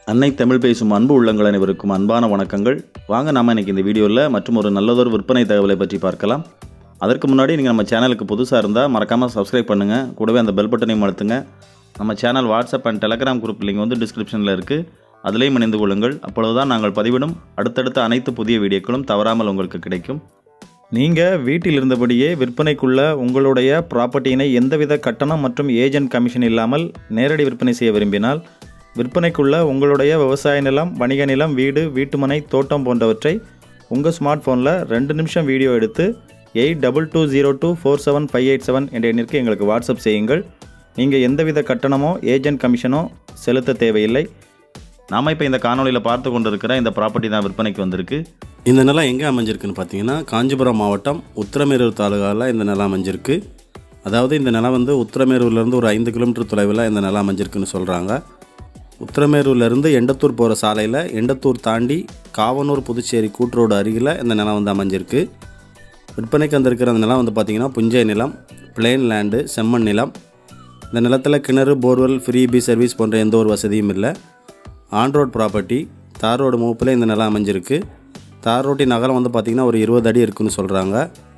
அன்னை தமிழ் பேசும் அன்பு உள்ளங்கள் அனைவருக்கும் அன்பான வணக்கங்கள் வாங்க நாம இன்னைக்கு இந்த வீடியோவில் மற்றும் ஒரு நல்லதொரு விற்பனை தகவலை பற்றி பார்க்கலாம் அதற்கு முன்னாடி நீங்கள் நம்ம சேனலுக்கு புதுசாக இருந்தால் மறக்காமல் சப்ஸ்கிரைப் பண்ணுங்கள் கூடவே அந்த பெல் பட்டனையும் அழுத்துங்க நம்ம channel WhatsApp and Telegram group link வந்து டிஸ்கிரிப்ஷனில் இருக்குது அதிலையும் இணைந்து கொள்ளுங்கள் அப்பொழுதுதான் நாங்கள் பதிவிடும் அடுத்தடுத்த அனைத்து புதிய வீடியோக்களும் தவறாமல் உங்களுக்கு கிடைக்கும் நீங்கள் வீட்டில் இருந்தபடியே விற்பனைக்குள்ள உங்களுடைய ப்ராப்பர்ட்டியினை எந்தவித கட்டணம் மற்றும் ஏஜென்ட் கமிஷன் இல்லாமல் நேரடி விற்பனை செய்ய விரும்பினால் விற்பனைக்குள்ள உங்களுடைய விவசாய நிலம் வணிக நிலம் வீடு வீட்டுமனை தோட்டம் போன்றவற்றை உங்கள் ஸ்மார்ட் ஃபோனில் ரெண்டு நிமிஷம் வீடியோ எடுத்து eight double two zero two four seven five eight seven என்ற எண்ணிற்கு எங்களுக்கு வாட்ஸ்அப் செய்யுங்கள் நீங்கள் எந்தவித கட்டணமோ ஏஜென்ட் கமிஷனோ செலுத்த தேவையில்லை நாம் இப்போ இந்த காணொலியில் பார்த்து கொண்டிருக்கிற இந்த ப்ராப்பர்ட்டி தான் விற்பனைக்கு வந்திருக்கு இந்த நிலம் எங்கே அமைஞ்சிருக்குன்னு பார்த்தீங்கன்னா காஞ்சிபுரம் மாவட்டம் உத்திரமேரூர் தாலுகாவில் இந்த நிலம் அமைஞ்சிருக்கு அதாவது இந்த நிலம் வந்து உத்திரமேரூர்லேருந்து ஒரு ஐந்து கிலோமீட்டர் தொலைவில் இந்த நிலம் அமைஞ்சிருக்குன்னு சொல்கிறாங்க உத்திரமேரூர்லேருந்து எண்டத்தூர் போகிற சாலையில் எண்டத்தூர் தாண்டி காவனூர் புதுச்சேரி கூட்டுரோடு அருகில் இந்த நிலம் வந்து அமைஞ்சிருக்கு விற்பனைக்கு வந்திருக்கிற அந்த நிலம் வந்து பார்த்திங்கன்னா புஞ்சை நிலம் பிளேன் லேண்டு செம்மண் நிலம் இந்த நிலத்தில் கிணறு போர்வெல் ஃப்ரீ பி சர்வீஸ் போன்ற எந்த ஒரு வசதியும் இல்லை on road property tar road முகப்பில் இந்த நிலம் அமைஞ்சிருக்கு தார் ரோட்டின் அகலம் வந்து பார்த்திங்கன்னா ஒரு இருபது அடி இருக்குன்னு சொல்கிறாங்க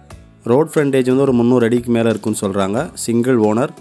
ரோட் ஃப்ரண்டேஜ் வந்து ஒரு முந்நூறு அடிக்கு மேலே இருக்குன்னு சொல்கிறாங்க சிங்கிள் ஓனர்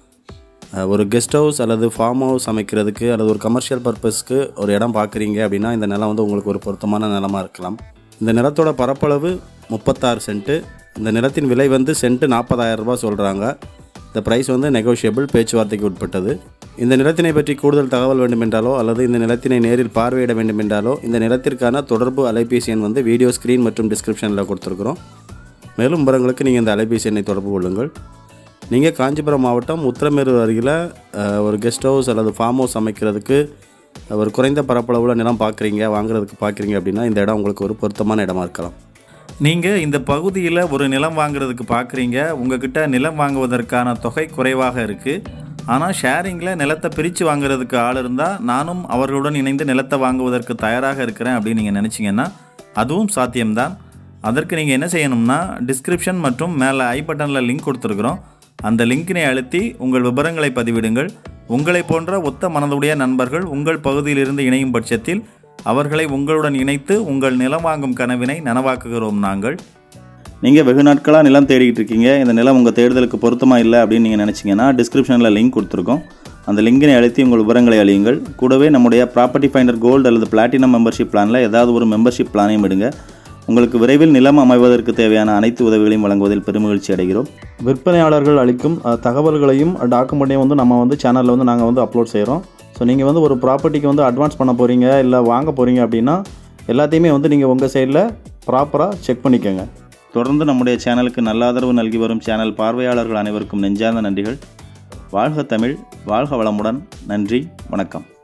அஹ், ஒரு கெஸ்ட் ஹவுஸ் அல்லது ஃபார்ம் ஹவுஸ் அமைக்கிறதுக்கு அல்லது ஒரு கமர்ஷியல் பர்பஸ்க்கு ஒரு இடம் பார்க்குறீங்க அப்படின்னா இந்த நிலம் வந்து உங்களுக்கு ஒரு பொருத்தமான நிலமாக இருக்கலாம் இந்த நிலத்தோட பரப்பளவு முப்பத்தாறு சென்ட்டு இந்த நிலத்தின் விலை வந்து சென்ட்டு நாற்பதாயிரம் ரூபாய் சொல்கிறாங்க இந்த ப்ரைஸ் வந்து நெகோஷியபிள் பேச்சுவார்த்தைக்கு உட்பட்டது இந்த நிலத்தினை பற்றி கூடுதல் தகவல் வேண்டுமென்றாலோ அல்லது இந்த நிலத்தினை நேரில் பார்வையிட வேண்டுமென்றாலோ இந்த நிலத்திற்கான தொடர்பு அலைபேசி எண் வந்து வீடியோ ஸ்க்ரீன் மற்றும் டிஸ்கிரிப்ஷனில் கொடுத்துருக்குறோம் மேலும் விவரங்களுக்கு நீங்கள் இந்த அலைபேசி எண்ணை தொடர்பு கொள்ளுங்கள் நீங்கள் காஞ்சிபுரம் மாவட்டம் உத்திரமேரூர் அருகில் அஹ், ஒரு கெஸ்ட் ஹவுஸ் அல்லது ஃபார்ம் ஹவுஸ் அமைக்கிறதுக்கு ஒரு குறைந்த பரப்பளவில் நிலம் பார்க்குறீங்க வாங்குறதுக்கு பார்க்குறீங்க அப்படின்னா இந்த இடம் உங்களுக்கு ஒரு பொருத்தமான இடமா இருக்கலாம் நீங்கள் இந்த பகுதியில் ஒரு நிலம் வாங்குறதுக்கு பார்க்குறீங்க உங்ககிட்ட நிலம் வாங்குவதற்கான தொகை குறைவாக இருக்குது ஆனால் ஷேரிங்கில் நிலத்தை பிரித்து வாங்குறதுக்கு ஆள் இருந்தால் நானும் அவர்களுடன் இணைந்து நிலத்தை வாங்குவதற்கு தயாராக இருக்கிறேன் அப்படின்னு நீங்கள் நினச்சிங்கன்னா அதுவும் சாத்தியம்தான் அதற்கு நீங்கள் என்ன செய்யணும்னா டிஸ்கிரிப்ஷன் மற்றும் மேலே ஐ பட்டனில் லிங்க் கொடுத்துருக்குறோம் அந்த லிங்கினை அழுத்தி உங்கள் விவரங்களை பதிவிடுங்கள் உங்களை போன்ற ஒத்த மனதுடைய நண்பர்கள் உங்கள் பகுதியிலிருந்து இணையும் பட்சத்தில் அவர்களை உங்களுடன் இணைத்து உங்கள் நிலம் வாங்கும் கனவினை நனவாக்குகிறோம் நாங்கள் நீங்கள் வெகு நாட்களாக நிலம் தேடிக்கிட்டு இருக்கீங்க இந்த நிலம் உங்கள் தேடுதலுக்கு பொருத்தமாக இல்லை அப்படின்னு நீங்கள் நினச்சிங்கன்னா டிஸ்கிரிப்ஷனில் லிங்க் கொடுத்துருக்கோம் அந்த லிங்கினை அழுத்தி உங்கள் விவரங்களை அழியுங்கள் கூடவே நம்முடைய ப்ராப்பர்ட்டி ஃபைண்டர் கோல்டு அல்லது பிளாட்டினம் மெம்பர்ஷிப் பிளானில் ஏதாவது ஒரு மெம்பர்ஷிப் பிளானையும் விடுங்க உங்களுக்கு விரைவில் நிலம் அமைவதற்கு தேவையான அனைத்து உதவிகளையும் வழங்குவதில் பெருமகிழ்ச்சி அடைகிறோம் விற்பனையாளர்கள் அளிக்கும் அஹ், தகவல்களையும் டாக்குமெண்ட்டையும் வந்து நம்ம வந்து சேனலில் வந்து நாங்கள் வந்து அப்லோட் செய்கிறோம் ஸோ நீங்கள் வந்து ஒரு ப்ராப்பர்ட்டிக்கு வந்து அட்வான்ஸ் பண்ண போகிறீங்க இல்லை வாங்க போகிறீங்க அப்படின்னா எல்லாத்தையுமே வந்து நீங்கள் உங்கள் சைடில் ப்ராப்பராக செக் பண்ணிக்கோங்க தொடர்ந்து நம்முடைய சேனலுக்கு நல்ல ஆதரவு நல்கி வரும் சேனல் பார்வையாளர்கள் அனைவருக்கும் நெஞ்சார்ந்த நன்றிகள் வாழ்க தமிழ் வாழ்க வளமுடன் நன்றி வணக்கம்